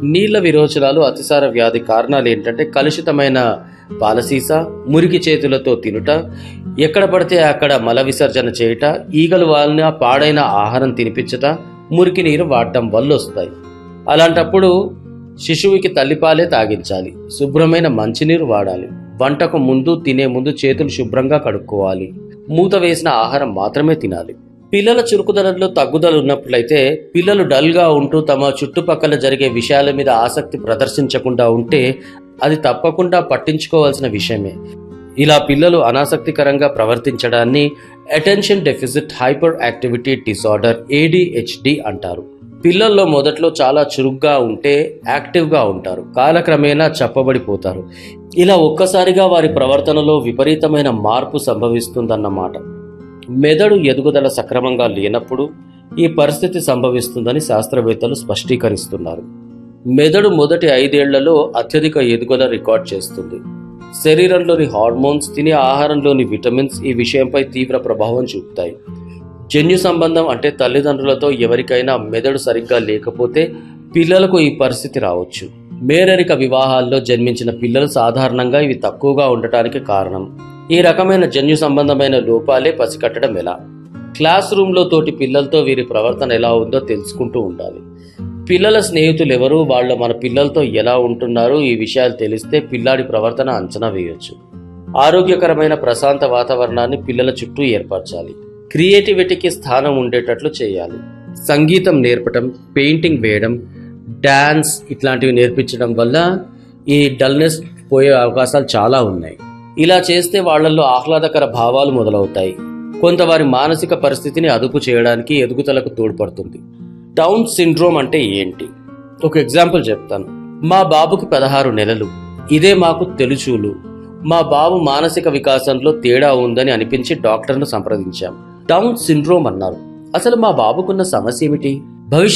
నీళ్ల విరోచనాలు అతిసార వ్యాధి కారణాలు ఏంటంటే కలుషితమైన పాలసీస మురికి చేతులతో తినుట ఎక్కడ పడితే అక్కడ మల విసర్జన చేయుట ఈగలు వాలిన పాడైన ఆహారం తినిపించట మురికి నీరు వాడటం వల్ల వస్తాయి అలాంటప్పుడు శిశువుకి తల్లిపాలే తాగించాలి శుభ్రమైన మంచినీరు వాడాలి వంటకు ముందు తినే ముందు చేతులు శుభ్రంగా కడుక్కోవాలి మూత వేసిన ఆహారం మాత్రమే తినాలి పిల్లల చురుకుదనంలో తగ్గుదల ఉన్నట్లయితే పిల్లలు డల్గా ఉంటూ తమ చుట్టుపక్కల జరిగే విషయాల మీద ఆసక్తి ప్రదర్శించకుండా ఉంటే అది తప్పకుండా పట్టించుకోవాల్సిన విషయమే ఇలా పిల్లలు అనాసక్తికరంగా ప్రవర్తించడాన్ని attention deficit hyperactivity disorder A D H D అంటారు పిల్లల్లో మొదట్లో చాలా చురుగ్గా ఉంటే యాక్టివ్గా ఉంటారు కాలక్రమేణా చెప్పబడిపోతారు ఇలా ఒక్కసారిగా వారి ప్రవర్తనలో విపరీతమైన మార్పు సంభవిస్తుందన్నమాట మెదడు ఎదుగుదల సక్రమంగా లేనప్పుడు ఈ పరిస్థితి సంభవిస్తుందని శాస్త్రవేత్తలు స్పష్టీకరిస్తున్నారు మెదడు మొదటి ఐదేళ్లలో అత్యధిక ఎదుగుదల రికార్డ్ చేస్తుంది శరీరంలోని హార్మోన్స్ తినే ఆహారంలోని విటమిన్స్ ఈ విషయంపై తీవ్ర ప్రభావం చూపుతాయి జన్యు సంబంధం అంటే తల్లిదండ్రులతో ఎవరికైనా మెదడు సరిగ్గా లేకపోతే పిల్లలకు ఈ పరిస్థితి రావచ్చు మేరరిక వివాహాల్లో జన్మించిన పిల్లలు సాధారణంగా ఇవి తక్కువగా ఉండటానికి కారణం ఈ రకమైన జన్యు సంబంధమైన లోపాలే పసికట్టడం ఎలా క్లాస్ రూమ్లో తోటి పిల్లలతో వీరి ప్రవర్తన ఎలా ఉందో తెలుసుకుంటూ ఉండాలి పిల్లల స్నేహితులు ఎవరు వాళ్ళ మన పిల్లలతో ఎలా ఉంటున్నారు ఈ విషయాలు తెలిస్తే పిల్లాడి ప్రవర్తన అంచనా వేయొచ్చు ఆరోగ్యకరమైన ప్రశాంత వాతావరణాన్ని పిల్లల చుట్టూ ఏర్పరచాలి క్రియేటివిటీకి స్థానం ఉండేటట్లు చేయాలి సంగీతం నేర్పటం పెయింటింగ్ వేయడం డాన్స్ ఇట్లాంటివి నేర్పించడం వల్ల ఈ డల్నెస్ పోయే అవకాశాలు చాలా ఉన్నాయి ఇలా చేస్తే వాళ్ళల్లో ఆహ్లాదకర భావాలు మొదలవుతాయి కొంత వారి మానసిక పరిస్థితిని అదుపు చేయడానికి ఎదుగుదలకు తోడ్పడుతుంది డౌన్ సిండ్రోమ్ అంటే ఏంటి ఒక ఎగ్జాంపుల్ చెప్తాను మా బాబుకి పదహారు నెలలు ఇదే మాకు తెలుచూలు మా బాబు మానసిక వికాసంలో తేడా ఉందని అనిపించి డాక్టర్ను సంప్రదించాం డౌన్ సిండ్రోమ్ అన్నారు అసలు మా బాబుకున్న సమస్య ఏమిటి భవిష్యత్